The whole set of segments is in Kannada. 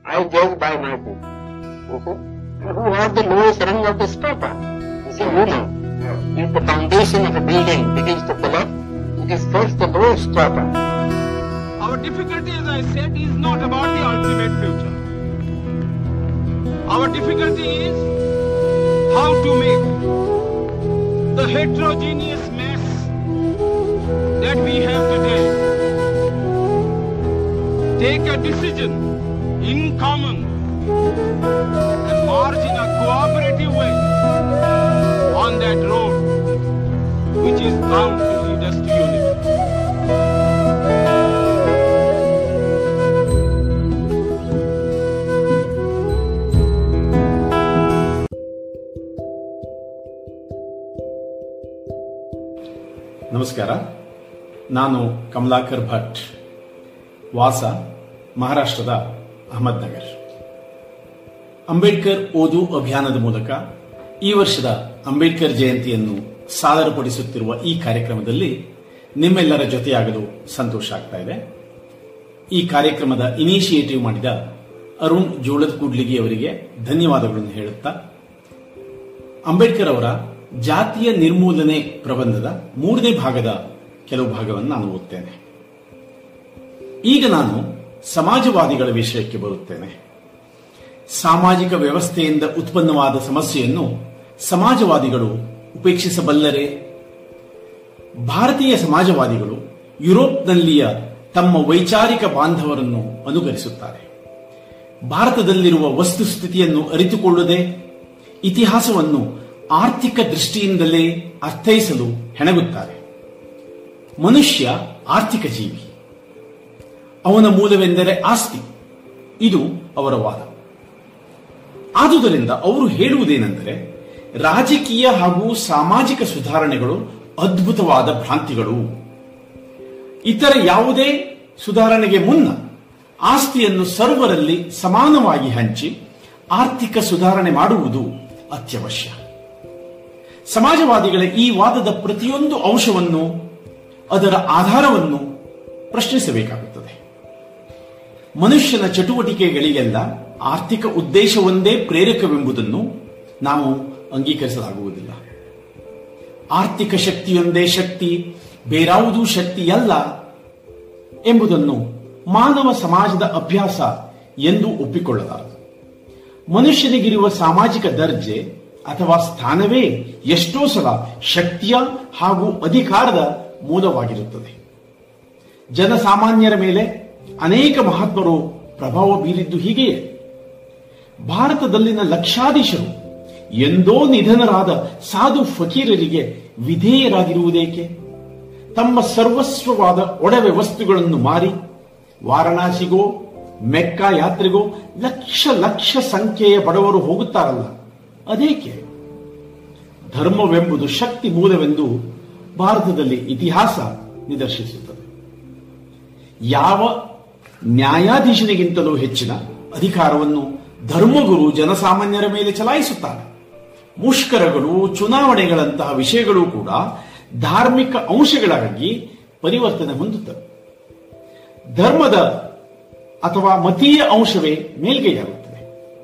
I judge by my book. You see? Who has the lowest rung of this paper? You see, you know, if the foundation of a building begins to collapse, it is first the lowest strata. Our difficulty, as I said, is not about the ultimate future. Our difficulty is how to make the heterogeneous mess that we have today take a decision in common and march in a cooperative way on that road which is bound to lead us to unity. ನಮಸ್ಕಾರ ನಾನು ಕಮಲಾಕರ್ ಭಟ್ ವಾಸ ಮಹಾರಾಷ್ಟ್ರದ ಅಹಮದ್ನಗರ್ ಅಂಬೇಡ್ಕರ್ ಓದು ಅಭಿಯಾನದ ಮೂಲಕ ಈ ವರ್ಷದ ಅಂಬೇಡ್ಕರ್ ಜಯಂತಿಯನ್ನು ಸಾದರಪಡಿಸುತ್ತಿರುವ ಈ ಕಾರ್ಯಕ್ರಮದಲ್ಲಿ ನಿಮ್ಮೆಲ್ಲರ ಜೊತೆಯಾಗಲು ಸಂತೋಷ ಆಗ್ತಾ ಇದೆ ಈ ಕಾರ್ಯಕ್ರಮದ ಇನಿಷಿಯೇಟಿವ್ ಮಾಡಿದ ಅರುಣ್ ಜೋಳದ ಕೂಡ್ಲಿಗಿ ಅವರಿಗೆ ಧನ್ಯವಾದಗಳನ್ನು ಹೇಳುತ್ತಾ ಅಂಬೇಡ್ಕರ್ ಅವರ ಜಾತಿಯ ನಿರ್ಮೂಲನೆ ಪ್ರಬಂಧದ ಮೂರನೇ ಭಾಗದ ಕೆಲವು ಭಾಗವನ್ನು ನಾನು ಓದ್ತೇನೆ ಈಗ ನಾನು ಸಮಾಜವಾದಿಗಳ ವಿಷಯಕ್ಕೆ ಬರುತ್ತೇನೆ ಸಾಮಾಜಿಕ ವ್ಯವಸ್ಥೆಯಿಂದ ಉತ್ಪನ್ನವಾದ ಸಮಸ್ಯೆಯನ್ನು ಸಮಾಜವಾದಿಗಳು ಉಪೇಕ್ಷಿಸಬಲ್ಲರೇ ಭಾರತೀಯ ಸಮಾಜವಾದಿಗಳು ಯುರೋಪ್ನಲ್ಲಿಯ ತಮ್ಮ ವೈಚಾರಿಕ ಬಾಂಧವರನ್ನು ಅನುಕರಿಸುತ್ತಾರೆ ಭಾರತದಲ್ಲಿರುವ ವಸ್ತುಸ್ಥಿತಿಯನ್ನು ಅರಿತುಕೊಳ್ಳದೆ ಇತಿಹಾಸವನ್ನು ಆರ್ಥಿಕ ದೃಷ್ಟಿಯಿಂದಲೇ ಅರ್ಥೈಸಲು ಹೆಣಗುತ್ತಾರೆ ಮನುಷ್ಯ ಆರ್ಥಿಕ ಜೀವಿ ಅವನ ಮೂಲವೆಂದರೆ ಆಸ್ತಿ ಇದು ಅವರ ವಾದ ಆದುದರಿಂದ ಅವರು ಹೇಳುವುದೇನೆಂದರೆ ರಾಜಕೀಯ ಹಾಗೂ ಸಾಮಾಜಿಕ ಸುಧಾರಣೆಗಳು ಅದ್ಭುತವಾದ ಭ್ರಾಂತಿಗಳು ಇತರ ಯಾವುದೇ ಸುಧಾರಣೆಗೆ ಮುನ್ನ ಆಸ್ತಿಯನ್ನು ಸರ್ವರಲ್ಲಿ ಸಮಾನವಾಗಿ ಹಂಚಿ ಆರ್ಥಿಕ ಸುಧಾರಣೆ ಮಾಡುವುದು ಅತ್ಯವಶ್ಯ ಸಮಾಜವಾದಿಗಳ ಈ ವಾದದ ಪ್ರತಿಯೊಂದು ಅಂಶವನ್ನು ಅದರ ಆಧಾರವನ್ನು ಪ್ರಶ್ನಿಸಬೇಕಾಗುತ್ತದೆ ಮನುಷ್ಯನ ಚಟುವಟಿಕೆಗಳಿಗೆಲ್ಲ ಆರ್ಥಿಕ ಉದ್ದೇಶವೊಂದೇ ಪ್ರೇರಕವೆಂಬುದನ್ನು ನಾವು ಅಂಗೀಕರಿಸಲಾಗುವುದಿಲ್ಲ ಆರ್ಥಿಕ ಶಕ್ತಿಯೊಂದೇ ಶಕ್ತಿ ಬೇರಾವುದೂ ಶಕ್ತಿಯಲ್ಲ ಎಂಬುದನ್ನು ಮಾನವ ಸಮಾಜದ ಅಭ್ಯಾಸ ಎಂದು ಒಪ್ಪಿಕೊಳ್ಳಲಾರದು ಮನುಷ್ಯನಿಗಿರುವ ಸಾಮಾಜಿಕ ದರ್ಜೆ ಅಥವಾ ಸ್ಥಾನವೇ ಎಷ್ಟೋ ಸಲ ಶಕ್ತಿಯ ಹಾಗೂ ಅಧಿಕಾರದ ಮೂಲವಾಗಿರುತ್ತದೆ ಜನಸಾಮಾನ್ಯರ ಮೇಲೆ ಅನೇಕ ಮಹಾತ್ಮರು ಪ್ರಭಾವ ಬೀರಿದ್ದು ಹೀಗೆಯೇ ಭಾರತದಲ್ಲಿನ ಲಕ್ಷಾಧೀಶರು ಎಂದೋ ನಿಧನರಾದ ಸಾಧು ಫಕೀರರಿಗೆ ವಿಧೇಯರಾಗಿರುವುದೇಕೆ ತಮ್ಮ ಸರ್ವಸ್ವವಾದ ಒಡವೆ ವಸ್ತುಗಳನ್ನು ಮಾರಿ ವಾರಣಾಸಿಗೋ ಮೆಕ್ಕಾ ಯಾತ್ರೆಗೋ ಲಕ್ಷ ಲಕ್ಷ ಸಂಖ್ಯೆಯ ಬಡವರು ಹೋಗುತ್ತಾರಲ್ಲ ಅದೇಕೆ ಧರ್ಮವೆಂಬುದು ಶಕ್ತಿ ಮೂಲವೆಂದು ಭಾರತದಲ್ಲಿ ಇತಿಹಾಸ ನಿದರ್ಶಿಸುತ್ತದೆ ಯಾವ ನ್ಯಾಯಾಧೀಶನಿಗಿಂತಲೂ ಹೆಚ್ಚಿನ ಅಧಿಕಾರವನ್ನು ಧರ್ಮಗುರು ಜನಸಾಮಾನ್ಯರ ಮೇಲೆ ಚಲಾಯಿಸುತ್ತಾನೆ ಮುಷ್ಕರಗಳು ಚುನಾವಣೆಗಳಂತಹ ವಿಷಯಗಳು ಕೂಡ ಧಾರ್ಮಿಕ ಅಂಶಗಳಾಗಿ ಪರಿವರ್ತನೆ ಹೊಂದುತ್ತವೆ ಧರ್ಮದ ಅಥವಾ ಮತೀಯ ಅಂಶವೇ ಮೇಲ್ಗೈಯಾಗುತ್ತದೆ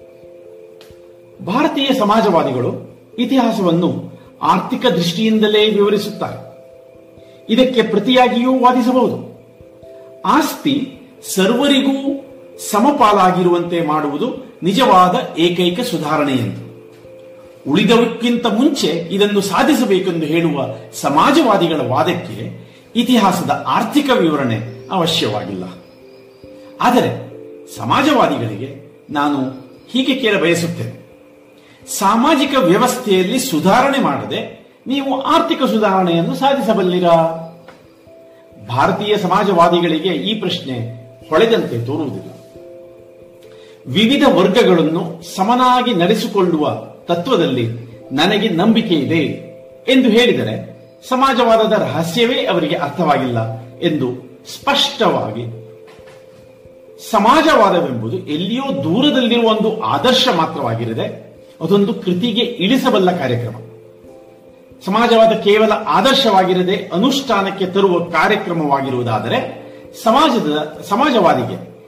ಭಾರತೀಯ ಸಮಾಜವಾದಿಗಳು ಇತಿಹಾಸವನ್ನು ಆರ್ಥಿಕ ದೃಷ್ಟಿಯಿಂದಲೇ ವಿವರಿಸುತ್ತಾರೆ ಇದಕ್ಕೆ ಪ್ರತಿಯಾಗಿಯೂ ವಾದಿಸಬಹುದು ಆಸ್ತಿ ಸರ್ವರಿಗೂ ಸಮಪಾಲಾಗಿರುವಂತೆ ಮಾಡುವುದು ನಿಜವಾದ ಏಕೈಕ ಸುಧಾರಣೆ ಎಂದು ಉಳಿದವಕ್ಕಿಂತ ಮುಂಚೆ ಇದನ್ನು ಸಾಧಿಸಬೇಕೆಂದು ಹೇಳುವ ಸಮಾಜವಾದಿಗಳ ವಾದಕ್ಕೆ ಇತಿಹಾಸದ ಆರ್ಥಿಕ ವಿವರಣೆ ಅವಶ್ಯವಾಗಿಲ್ಲ ಆದರೆ ಸಮಾಜವಾದಿಗಳಿಗೆ ನಾನು ಹೀಗೆ ಕೇಳ ಬಯಸುತ್ತೇನೆ ಸಾಮಾಜಿಕ ವ್ಯವಸ್ಥೆಯಲ್ಲಿ ಸುಧಾರಣೆ ಮಾಡದೆ ನೀವು ಆರ್ಥಿಕ ಸುಧಾರಣೆಯನ್ನು ಸಾಧಿಸಬಲ್ಲಿರಾ ಭಾರತೀಯ ಸಮಾಜವಾದಿಗಳಿಗೆ ಈ ಪ್ರಶ್ನೆ ಹೊಳೆದಂತೆ ತೋರುವುದಿಲ್ಲ ವಿವಿಧ ವರ್ಗಗಳನ್ನು ಸಮನಾಗಿ ನಡೆಸಿಕೊಳ್ಳುವ ತತ್ವದಲ್ಲಿ ನನಗೆ ನಂಬಿಕೆ ಇದೆ ಎಂದು ಹೇಳಿದರೆ ಸಮಾಜವಾದದ ರಹಸ್ಯವೇ ಅವರಿಗೆ ಅರ್ಥವಾಗಿಲ್ಲ ಎಂದು ಸ್ಪಷ್ಟವಾಗಿ ಸಮಾಜವಾದವೆಂಬುದು ಎಲ್ಲಿಯೋ ದೂರದಲ್ಲಿರುವ ಒಂದು ಆದರ್ಶ ಮಾತ್ರವಾಗಿರದೆ ಅದೊಂದು ಕೃತಿಗೆ ಇಳಿಸಬಲ್ಲ ಕಾರ್ಯಕ್ರಮ ಸಮಾಜವಾದ ಕೇವಲ ಆದರ್ಶವಾಗಿರದೆ ಅನುಷ್ಠಾನಕ್ಕೆ ತರುವ ಕಾರ್ಯಕ್ರಮವಾಗಿರುವುದಾದರೆ ಸಮಾಜದ ಸಮಾಜವಾದಿಗೆ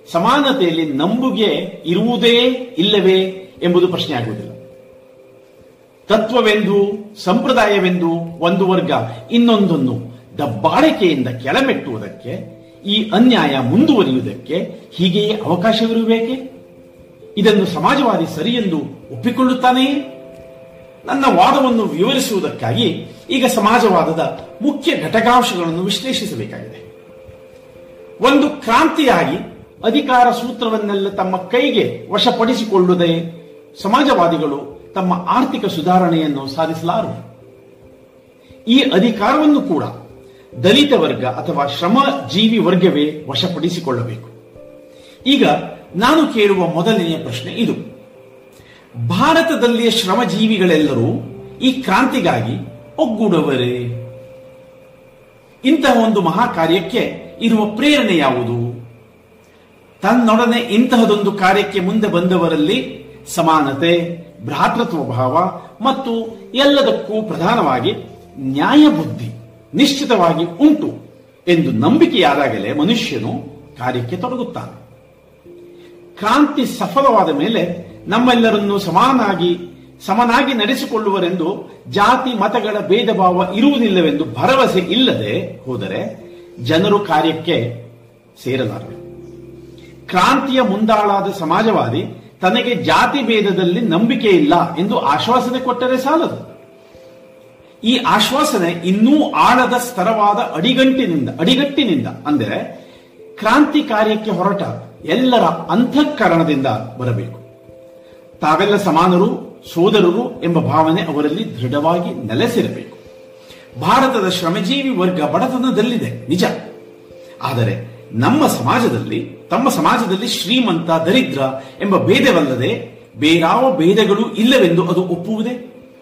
ಸಮಾನತೆಯಲ್ಲಿ ನಂಬುಗೆ ಇರುವುದೇ ಇಲ್ಲವೇ ಎಂಬುದು ಪ್ರಶ್ನೆ ಆಗುವುದಿಲ್ಲ ತತ್ವವೆಂದು ಸಂಪ್ರದಾಯವೆಂದು ಒಂದು ವರ್ಗ ಇನ್ನೊಂದನ್ನು ದಬ್ಬಾಳಿಕೆಯಿಂದ ಕೆಳಮೆಟ್ಟುವುದಕ್ಕೆ ಈ ಅನ್ಯಾಯ ಮುಂದುವರಿಯುವುದಕ್ಕೆ ಹೀಗೆಯೇ ಅವಕಾಶವಿರುಬೇಕೆ ಇದನ್ನು ಸಮಾಜವಾದಿ ಸರಿಯೆಂದು ಒಪ್ಪಿಕೊಳ್ಳುತ್ತಾನೆಯೇ ನನ್ನ ವಾದವನ್ನು ವಿವರಿಸುವುದಕ್ಕಾಗಿ ಈಗ ಸಮಾಜವಾದದ ಮುಖ್ಯ ಘಟಕಾಂಶಗಳನ್ನು ವಿಶ್ಲೇಷಿಸಬೇಕಾಗಿದೆ ಒಂದು ಕ್ರಾಂತಿಯಾಗಿ ಅಧಿಕಾರ ಸೂತ್ರವನ್ನೆಲ್ಲ ತಮ್ಮ ಕೈಗೆ ವಶಪಡಿಸಿಕೊಳ್ಳುವುದೇ ಸಮಾಜವಾದಿಗಳು ತಮ್ಮ ಆರ್ಥಿಕ ಸುಧಾರಣೆಯನ್ನು ಸಾಧಿಸಲಾರರು ಈ ಅಧಿಕಾರವನ್ನು ಕೂಡ ದಲಿತ ವರ್ಗ ಅಥವಾ ಶ್ರಮಜೀವಿ ವರ್ಗವೇ ವಶಪಡಿಸಿಕೊಳ್ಳಬೇಕು ಈಗ ನಾನು ಕೇಳುವ ಮೊದಲನೆಯ ಪ್ರಶ್ನೆ ಇದು ಭಾರತದಲ್ಲಿಯ ಶ್ರಮಜೀವಿಗಳೆಲ್ಲರೂ ಈ ಕ್ರಾಂತಿಗಾಗಿ ಒಗ್ಗೂಡುವರೇ ಇಂತಹ ಒಂದು ಮಹಾ ಕಾರ್ಯಕ್ಕೆ ಇರುವ ಪ್ರೇರಣೆ ಯಾವುದು ತನ್ನೊಡನೆ ಇಂತಹದೊಂದು ಕಾರ್ಯಕ್ಕೆ ಮುಂದೆ ಬಂದವರಲ್ಲಿ ಸಮಾನತೆ ಭ್ರಾತೃತ್ವ ಭಾವ ಮತ್ತು ಎಲ್ಲದಕ್ಕೂ ಪ್ರಧಾನವಾಗಿ ನ್ಯಾಯಬುದ್ಧಿ ನಿಶ್ಚಿತವಾಗಿ ಉಂಟು ಎಂದು ನಂಬಿಕೆಯಾದಾಗಲೇ ಮನುಷ್ಯನು ಕಾರ್ಯಕ್ಕೆ ತೊಡಗುತ್ತಾನೆ ಕ್ರಾಂತಿ ಸಫಲವಾದ ಮೇಲೆ ನಮ್ಮೆಲ್ಲರನ್ನು ಸಮಾನಾಗಿ ಸಮನಾಗಿ ನಡೆಸಿಕೊಳ್ಳುವರೆಂದು ಜಾತಿ ಮತಗಳ ಭೇದ ಭಾವ ಇರುವುದಿಲ್ಲವೆಂದು ಭರವಸೆ ಇಲ್ಲದೆ ಹೋದರೆ ಜನರು ಕಾರ್ಯಕ್ಕೆ ಸೇರಲಾರರು ಕ್ರಾಂತಿಯ ಮುಂದಾಳಾದ ಸಮಾಜವಾದಿ ತನಗೆ ಜಾತಿ ಭೇದದಲ್ಲಿ ನಂಬಿಕೆ ಇಲ್ಲ ಎಂದು ಆಶ್ವಾಸನೆ ಕೊಟ್ಟರೆ ಸಾಲದು ಈ ಆಶ್ವಾಸನೆ ಇನ್ನೂ ಆಳದ ಸ್ತರವಾದ ಅಡಿಗಂಟಿನಿಂದ ಅಡಿಗಟ್ಟಿನಿಂದ ಅಂದರೆ ಕ್ರಾಂತಿ ಕಾರ್ಯಕ್ಕೆ ಹೊರಟ ಎಲ್ಲರ ಅಂತಃಕರಣದಿಂದ ಬರಬೇಕು ತಾವೆಲ್ಲ ಸಮಾನರು ಸೋದರರು ಎಂಬ ಭಾವನೆ ಅವರಲ್ಲಿ ದೃಢವಾಗಿ ನೆಲೆಸಿರಬೇಕು ಭಾರತದ ಶ್ರಮಜೀವಿ ವರ್ಗ ಬಡತನದಲ್ಲಿದೆ ನಿಜ ಆದರೆ ನಮ್ಮ ಸಮಾಜದಲ್ಲಿ ತಮ್ಮ ಸಮಾಜದಲ್ಲಿ ಶ್ರೀಮಂತ ದರಿದ್ರ ಎಂಬ ಭೇದವಲ್ಲದೆ ಬೇರಾವ ಭೇದಗಳು ಇಲ್ಲವೆಂದು ಅದು ಒಪ್ಪುವುದೇ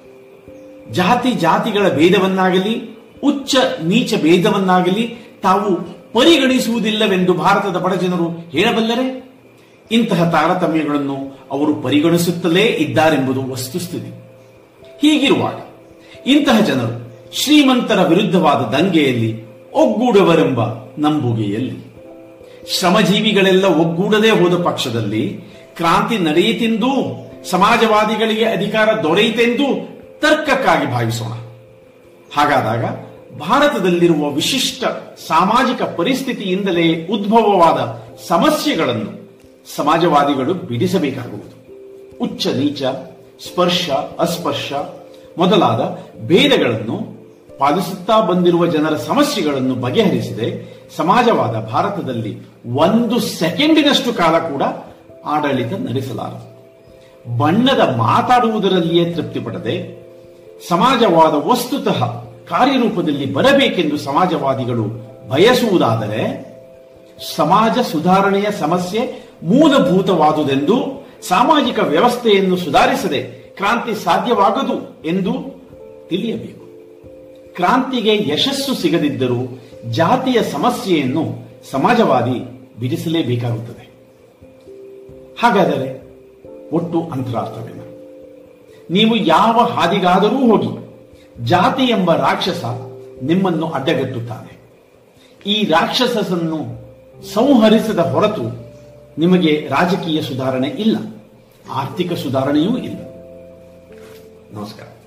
ಜಾತಿ ಜಾತಿಗಳ ಭೇದವನ್ನಾಗಲಿ ಉಚ್ಚ ನೀಚ ಭೇದವನ್ನಾಗಲಿ ತಾವು ಪರಿಗಣಿಸುವುದಿಲ್ಲವೆಂದು ಭಾರತದ ಬಡಜನರು ಹೇಳಬಲ್ಲರೆ ಇಂತಹ ತಾರತಮ್ಯಗಳನ್ನು ಅವರು ಪರಿಗಣಿಸುತ್ತಲೇ ಇದ್ದಾರೆಂಬುದು ವಸ್ತುಸ್ಥಿತಿ ಹೀಗಿರುವಾಗ ಇಂತಹ ಜನರು ಶ್ರೀಮಂತರ ವಿರುದ್ಧವಾದ ದಂಗೆಯಲ್ಲಿ ಒಗ್ಗೂಡುವರೆಂಬ ನಂಬುಗೆಯಲ್ಲಿ ಶ್ರಮಜೀವಿಗಳೆಲ್ಲ ಒಗ್ಗೂಡದೇ ಹೋದ ಪಕ್ಷದಲ್ಲಿ ಕ್ರಾಂತಿ ನಡೆಯಿತೆಂದೂ ಸಮಾಜವಾದಿಗಳಿಗೆ ಅಧಿಕಾರ ದೊರೆಯಿತೆಂದು ತರ್ಕಕ್ಕಾಗಿ ಭಾವಿಸೋಣ ಹಾಗಾದಾಗ ಭಾರತದಲ್ಲಿರುವ ವಿಶಿಷ್ಟ ಸಾಮಾಜಿಕ ಪರಿಸ್ಥಿತಿಯಿಂದಲೇ ಉದ್ಭವವಾದ ಸಮಸ್ಯೆಗಳನ್ನು ಸಮಾಜವಾದಿಗಳು ಬಿಡಿಸಬೇಕಾಗುವುದು ಉಚ್ಚ ನೀಚ ಸ್ಪರ್ಶ ಅಸ್ಪರ್ಶ ಮೊದಲಾದ ಭೇದಗಳನ್ನು ಪಾಲಿಸುತ್ತಾ ಬಂದಿರುವ ಜನರ ಸಮಸ್ಯೆಗಳನ್ನು ಬಗೆಹರಿಸದೆ ಸಮಾಜವಾದ ಭಾರತದಲ್ಲಿ ಒಂದು ಸೆಕೆಂಡಿನಷ್ಟು ಕಾಲ ಕೂಡ ಆಡಳಿತ ನಡೆಸಲಾರದು ಬಣ್ಣದ ಮಾತಾಡುವುದರಲ್ಲಿಯೇ ತೃಪ್ತಿ ಪಡದೆ ಸಮಾಜವಾದ ವಸ್ತುತಃ ಕಾರ್ಯರೂಪದಲ್ಲಿ ಬರಬೇಕೆಂದು ಸಮಾಜವಾದಿಗಳು ಬಯಸುವುದಾದರೆ ಸಮಾಜ ಸುಧಾರಣೆಯ ಸಮಸ್ಯೆ ಮೂಲಭೂತವಾದುದೆಂದು ಸಾಮಾಜಿಕ ವ್ಯವಸ್ಥೆಯನ್ನು ಸುಧಾರಿಸದೆ ಕ್ರಾಂತಿ ಸಾಧ್ಯವಾಗದು ಎಂದು ತಿಳಿಯಬೇಕು ಕ್ರಾಂತಿಗೆ ಯಶಸ್ಸು ಸಿಗದಿದ್ದರೂ ಜಾತಿಯ ಸಮಸ್ಯೆಯನ್ನು ಸಮಾಜವಾದಿ ಬಿಡಿಸಲೇಬೇಕಾಗುತ್ತದೆ ಹಾಗಾದರೆ ಒಟ್ಟು ಅಂತರಾರ್ಥವೇನು ನೀವು ಯಾವ ಹಾದಿಗಾದರೂ ಹೋಗಿ ಜಾತಿ ಎಂಬ ರಾಕ್ಷಸ ನಿಮ್ಮನ್ನು ಅಡ್ಡಗಟ್ಟುತ್ತಾನೆ ಈ ರಾಕ್ಷಸನ್ನು ಸಂಹರಿಸದ ಹೊರತು ನಿಮಗೆ ರಾಜಕೀಯ ಸುಧಾರಣೆ ಇಲ್ಲ ಆರ್ಥಿಕ ಸುಧಾರಣೆಯೂ ಇಲ್ಲ ನಮಸ್ಕಾರ